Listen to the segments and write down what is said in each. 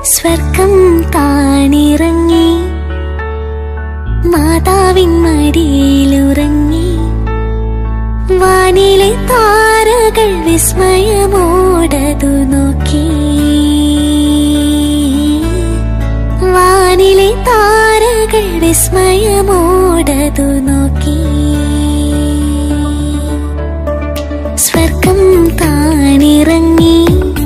സ്വർഗം താണിറങ്ങി മാതാവിൻ മടിയിലുറങ്ങി വാനിലെ താരകൾ വിസ്മയമോടതു നോക്കി വാനിലെ താരകൾ വിസ്മയമോടതു നോക്കി സ്വർഗം താണിറങ്ങി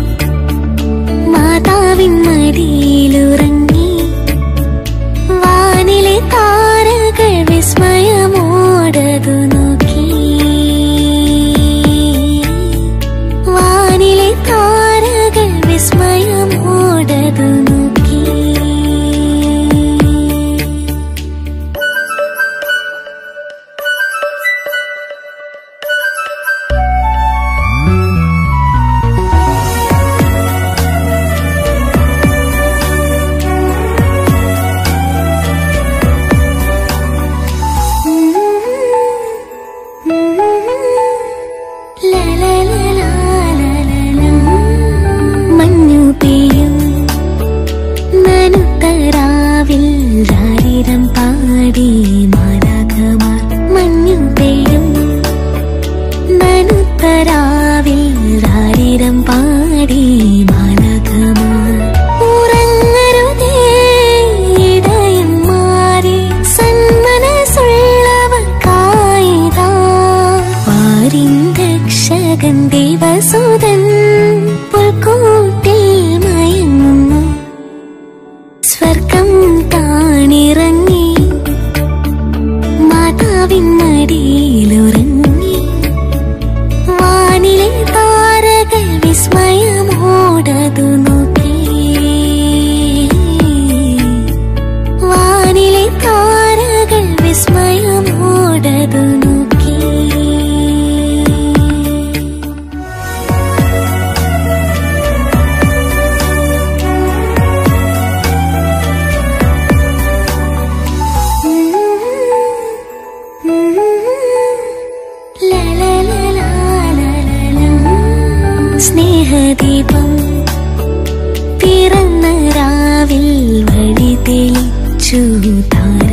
മാതാവിൻ മടിയിലുറങ്ങി വാനിലെ താരകൾ വിസ്മയമോടതു നോക്കി വാനിലെ താരകൾ വിസ്മയമോടതു നോക്കി മഞ്ഞു പെയ്യും നനുത്തരാവിൽ രാരിരം പാടി മാലാഖമാർ മഞ്ഞു പെയ്യും നനുത്തരാവിൽ രാരിരം പാടി മാലാഖമാർ ഉറങ്ങരുതേ ഇടയന്മാരെ സന്മനസുള്ളവർക്കായിതാ വാരിൻ രക്ഷകൻ ദേവസുതൻ പുൽക്കൂട്ടിൽ മയങ്ങുന്നു സ്വർഗം താണിറങ്ങി മാതാവിൻ മടിയിലുറങ്ങി വാനിലെ താരകൾ വിസ്മയമോടതു നോക്കി വാനിലെ താരകൾ വിസ്മയമോടതു നോക്കി സ്നേഹദീപം പിറന്ന രാവിൽ വഴി തെളിച്ചു താൻ